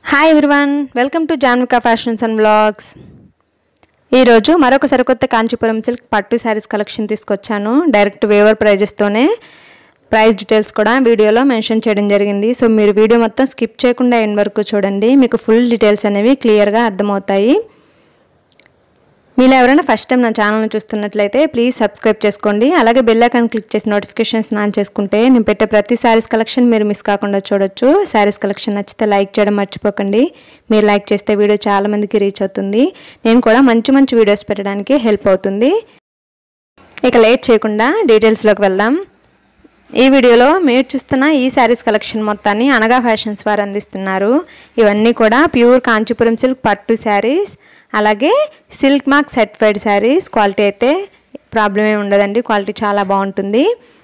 hi everyone welcome to Janvika fashions and blogs ఈరోజు మరొక సరికొత్త కాంచీపురం సిల్క్ పట్టు శారీస్ కలెక్షన్ తీసుకొచ్చాను డైరెక్ట్ వేవర్ ప్రైజెస్తోనే ప్రైస్ డీటెయిల్స్ కూడా వీడియోలో మెన్షన్ చేయడం జరిగింది సో మీరు వీడియో మొత్తం స్కిప్ చేయకుండా ఎండ్ వరకు చూడండి మీకు ఫుల్ డీటెయిల్స్ అనేవి క్లియర్గా అర్థమవుతాయి మీరు ఎవరైనా ఫస్ట్ టైం నా ఛానల్ని చూస్తున్నట్లయితే ప్లీజ్ సబ్స్క్రైబ్ చేసుకోండి అలాగే బెల్ ఐకాన్ క్లిక్ చేసి నోటిఫికేషన్స్ ఆన్ చేసుకుంటే నేను పెట్టే ప్రతి శారీస్ కలెక్షన్ మీరు మిస్ కాకుండా చూడొచ్చు శారీస్ కలెక్షన్ నచ్చితే లైక్ చేయడం మర్చిపోకండి మీరు లైక్ చేస్తే వీడియో చాలా మందికి రీచ్ అవుతుంది నేను కూడా మంచి మంచి వీడియోస్ పెట్టడానికి హెల్ప్ అవుతుంది ఇక లేట్ చేయకుండా డీటెయిల్స్లోకి వెళ్దాం ఈ వీడియోలో మీరు చూస్తున్న ఈ శారీస్ కలెక్షన్ మొత్తాన్ని అనగా ఫ్యాషన్స్ వారు అందిస్తున్నారు ఇవన్నీ కూడా ప్యూర్ కాంచీపురం సిల్క్ పట్టు శారీస్ అలాగే silk mark certified saris quality అయితే ప్రాబ్లం ఏమి ఉండదండి క్వాలిటీ చాలా బాగుంటుంది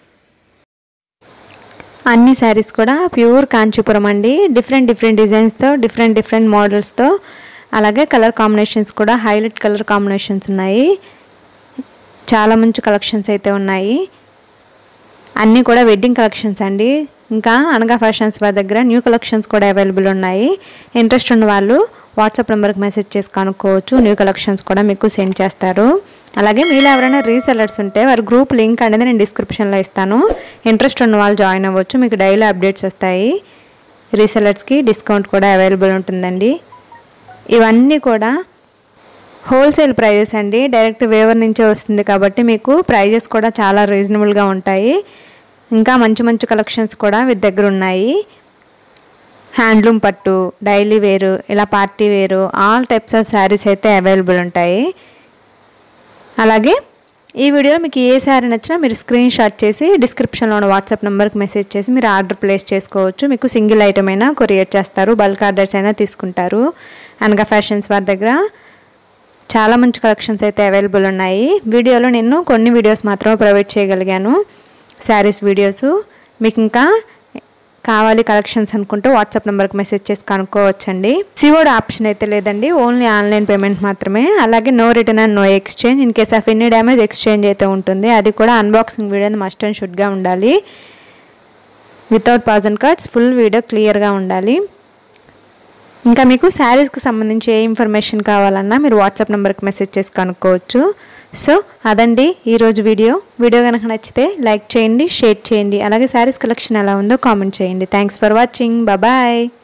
అన్ని శారీస్ కూడా ప్యూర్ కాంచీపురం అండి డిఫరెంట్ డిఫరెంట్ డిజైన్స్తో డిఫరెంట్ డిఫరెంట్ మోడల్స్తో అలాగే కలర్ కాంబినేషన్స్ కూడా హైలైట్ కలర్ కాంబినేషన్స్ ఉన్నాయి చాలా మంచి కలెక్షన్స్ అయితే ఉన్నాయి అన్నీ కూడా వెడ్డింగ్ కలెక్షన్స్ అండి ఇంకా అనగా ఫ్యాషన్స్ వారి దగ్గర న్యూ కలెక్షన్స్ కూడా అవైలబుల్ ఉన్నాయి ఇంట్రెస్ట్ ఉన్న వాళ్ళు వాట్సాప్ నెంబర్కి మెసేజ్ చేసి కనుక్కోవచ్చు న్యూ కలెక్షన్స్ కూడా మీకు సెండ్ చేస్తారు అలాగే మీరు ఎవరైనా రీసెలర్స్ ఉంటే వారి గ్రూప్ లింక్ అనేది నేను డిస్క్రిప్షన్లో ఇస్తాను ఇంట్రెస్ట్ ఉన్న వాళ్ళు జాయిన్ అవ్వచ్చు మీకు డైలీ అప్డేట్స్ వస్తాయి రీసెలర్స్కి డిస్కౌంట్ కూడా అవైలబుల్ ఉంటుందండి ఇవన్నీ కూడా హోల్సేల్ ప్రైజెస్ అండి డైరెక్ట్ వేవర్ నుంచే వస్తుంది కాబట్టి మీకు ప్రైజెస్ కూడా చాలా రీజనబుల్గా ఉంటాయి ఇంకా మంచి మంచి కలెక్షన్స్ కూడా వీరి దగ్గర ఉన్నాయి హ్యాండ్లూమ్ పట్టు డైలీ వేరు ఇలా పార్టీ వేరు ఆల్ టైప్స్ ఆఫ్ శారీస్ అయితే అవైలబుల్ ఉంటాయి అలాగే ఈ వీడియోలో మీకు ఏ శారీ నచ్చినా మీరు స్క్రీన్ షాట్ చేసి డిస్క్రిప్షన్లో ఉన్న వాట్సాప్ నెంబర్కి మెసేజ్ చేసి మీరు ఆర్డర్ ప్లేస్ చేసుకోవచ్చు మీకు సింగిల్ ఐటమ్ అయినా కొరియర్ చేస్తారు బల్క్ ఆర్డర్స్ అయినా తీసుకుంటారు అనగా ఫ్యాషన్స్ వారి దగ్గర చాలా మంచి కలెక్షన్స్ అయితే అవైలబుల్ ఉన్నాయి వీడియోలో నేను కొన్ని వీడియోస్ మాత్రమే ప్రొవైడ్ చేయగలిగాను శారీస్ వీడియోస్ మీకు ఇంకా కావాలి కలెక్షన్స్ అనుకుంటే వాట్సాప్ నెంబర్కి మెసేజ్ చేసి కనుక్కోవచ్చండి సివోడ్ ఆప్షన్ అయితే లేదండి ఓన్లీ ఆన్లైన్ పేమెంట్ మాత్రమే అలాగే no return and no exchange in case of any damage exchange అయితే ఉంటుంది అది కూడా అన్బాక్సింగ్ వీడియో మస్ట్ అండ్ షుడ్గా ఉండాలి without pausing cards full video క్లియర్గా ఉండాలి ఇంకా మీకు శారీస్కి సంబంధించి ఏ ఇన్ఫర్మేషన్ కావాలన్నా మీరు వాట్సాప్ నెంబర్కి మెసేజ్ చేసి కనుక్కోవచ్చు సో అదండి ఈరోజు వీడియో వీడియో కనుక నచ్చితే లైక్ చేయండి షేర్ చేయండి అలాగే శారీస్ కలెక్షన్ ఎలా ఉందో కామెంట్ చేయండి థ్యాంక్స్ ఫర్ వాచింగ్ బాయ్